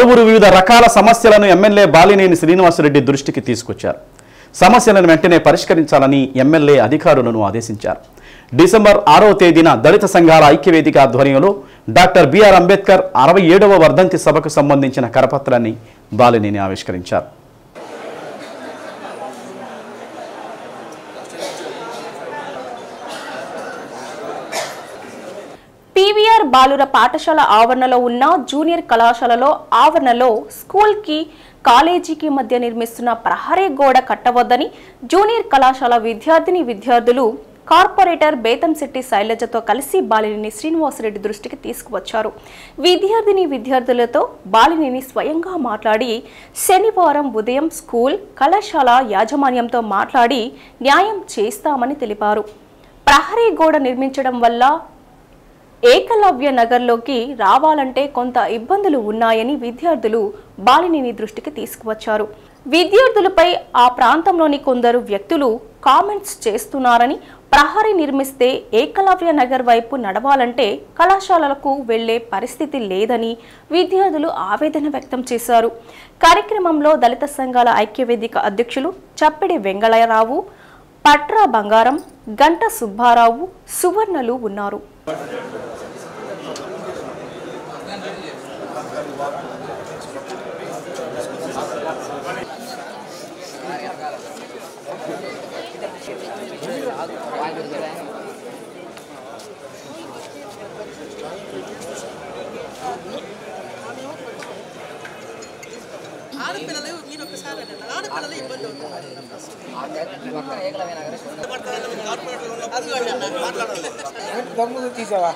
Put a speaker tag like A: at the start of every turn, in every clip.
A: పలువురు వివిధ రకాల సమస్యలను ఎమ్మెల్యే బాలినేని శ్రీనివాసరెడ్డి దృష్టికి తీసుకొచ్చారు సమస్యలను వెంటనే పరిష్కరించాలని ఎమ్మెల్యే అధికారులను ఆదేశించారు డిసెంబర్ ఆరో తేదీన దళిత సంఘాల ఐక్యవేదిక ఆధ్వర్యంలో డాక్టర్ బిఆర్ అంబేద్కర్ అరవై ఏడవ వర్ధంతి సభకు సంబంధించిన కరపత్రాన్ని బాలినేని ఆవిష్కరించారు
B: పీవీఆర్ బాలుర పాఠశాల ఆవరణలో ఉన్న జూనియర్ కళాశాలలో ఆవరణలో స్కూల్కి కాలేజీకి మధ్య నిర్మిస్తున్న ప్రహరీ గోడ కట్టవద్దని జూనియర్ కళాశాల విద్యార్థిని విద్యార్థులు కార్పొరేటర్ బేతంశెట్టి శైలజతో కలిసి బాలినేని శ్రీనివాసరెడ్డి దృష్టికి తీసుకువచ్చారు విద్యార్థిని విద్యార్థులతో బాలినేని స్వయంగా మాట్లాడి శనివారం ఉదయం స్కూల్ కళాశాల యాజమాన్యంతో మాట్లాడి న్యాయం చేస్తామని తెలిపారు ప్రహరీ గోడ నిర్మించడం వల్ల ఏకలవ్య నగర్లోకి రావాలంటే కొంత ఇబ్బందులు ఉన్నాయని విద్యార్థులు బాలినేని దృష్టికి తీసుకువచ్చారు విద్యార్థులపై ఆ ప్రాంతంలోని కొందరు వ్యక్తులు కామెంట్స్ చేస్తున్నారని ప్రహరీ నిర్మిస్తే ఏకలవ్య నగర్ వైపు నడవాలంటే కళాశాలలకు వెళ్లే పరిస్థితి లేదని విద్యార్థులు ఆవేదన వ్యక్తం చేశారు కార్యక్రమంలో దళిత సంఘాల ఐక్యవేదిక అధ్యక్షులు చప్పిడి వెంగళరావు పట్రా బంగారం గంట సుబ్బారావు సువర్ణలు ఉన్నారు
C: ఆడపిల్లలు మీరు ఒకసారి అనండి. ఆడపిల్లలు ఇబ్బంది అవుతుంది అదిగోండి అన్న, మాట్లాడండి.
D: దమ్ము తీసావా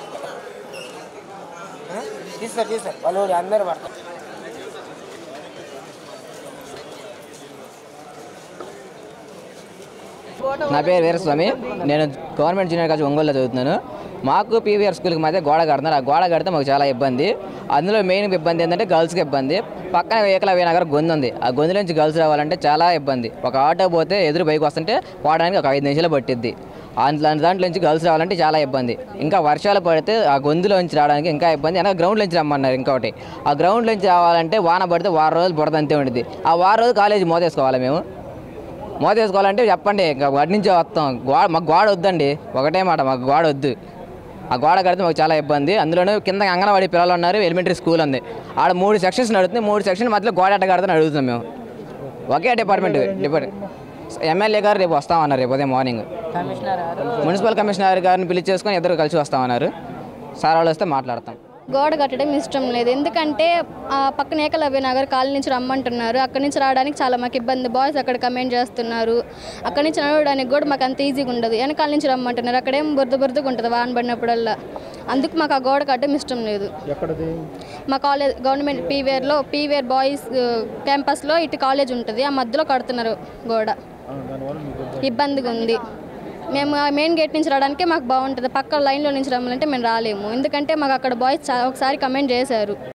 D: తీస్తారు తీస్తారు వాళ్ళు అందరు పడతారు
E: నా పేరు వీరస్వామి నేను గవర్నమెంట్ జూనియర్ కాలేజ్ ఒంగోలులో చదువుతున్నాను మాకు పీవీఆర్ స్కూల్కి మధ్య గోడ కడుతున్నారు ఆ గోడ కడితే మాకు చాలా ఇబ్బంది అందులో మెయిన్ ఇబ్బంది ఏంటంటే గర్ల్స్కి ఇబ్బంది పక్కన ఏకలవ్య నగర్ గొంతు ఉంది ఆ గొంతు నుంచి గర్ల్స్ రావాలంటే చాలా ఇబ్బంది ఒక ఆటో పోతే ఎదురు బైక్ వస్తుంటే పోవడానికి ఒక ఐదు నిమిషాలు పట్టిద్ది అందులో దాంట్లో నుంచి గర్ల్స్ రావాలంటే చాలా ఇబ్బంది ఇంకా వర్షాలు పడితే ఆ గొంతులో నుంచి రావడానికి ఇంకా ఇబ్బంది వెనక గ్రౌండ్ నుంచి రమ్మన్నారు ఇంకొకటి ఆ గ్రౌండ్ నుంచి రావాలంటే వాన పడితే వారం రోజులు బుడద అంతే ఉంటుంది ఆ వారం రోజులు కాలేజీ మోదేసుకోవాలి మేము మోత వేసుకోవాలంటే చెప్పండి ఇంకా వాటి నుంచే వస్తాం గోడ మాకు గోడ వద్దండి ఒకటే మాట మాకు గోడ వద్దు ఆ గోడ కడితే మాకు చాలా ఇబ్బంది అందులోనే కింద అంగన్వాడీ పిల్లలు ఉన్నారు ఎలిమెంటరీ స్కూల్ ఉంది ఆడ మూడు సెక్షన్స్ నడుతుంది మూడు సెక్షన్ మధ్యలో గోడ ఎట్ట కడతాను అడుగుతున్నాం మేము ఒకే డిపార్ట్మెంట్ డిపార్ట్మెంట్ ఎమ్మెల్యే గారు రేపు వస్తామన్నారు రేపు ఉదయం మార్నింగ్ మున్సిపల్ కమిషనర్ గారిని పిలిచేసుకొని ఇద్దరు కలిసి వస్తామన్నారు సార్ వాళ్ళు వస్తే మాట్లాడతాం
F: గోడ కట్టడం ఇష్టం లేదు ఎందుకంటే ఆ పక్కన ఏకలవ్య నగర్ కాలనీ నుంచి రమ్మంటున్నారు అక్కడి నుంచి రావడానికి చాలా మాకు ఇబ్బంది బాయ్స్ అక్కడ కమెంట్ చేస్తున్నారు అక్కడి నుంచి నడవడానికి కూడా మాకు అంత ఈజీగా ఉండదు వెనకాల నుంచి రమ్మంటున్నారు అక్కడేం బురద బురదగా ఉంటుంది వాన పడినప్పుడల్లా అందుకు మాకు ఆ గోడ కట్టడం ఇష్టం లేదు మా కాలేజ్ గవర్నమెంట్ పీవేర్లో పీవేర్ బాయ్స్ క్యాంపస్లో ఇటు కాలేజ్ ఉంటుంది ఆ మధ్యలో కడుతున్నారు గోడ ఇబ్బందిగా ఉంది మేము ఆ మెయిన్ గేట్ నుంచి రావడానికి మాకు బాగుంటుంది పక్క లైన్లో నుంచి రమ్మాలంటే మేము రాలేము ఎందుకంటే మాకు అక్కడ బాయ్స్ చా- ఒకసారి కమెంట్ చేశారు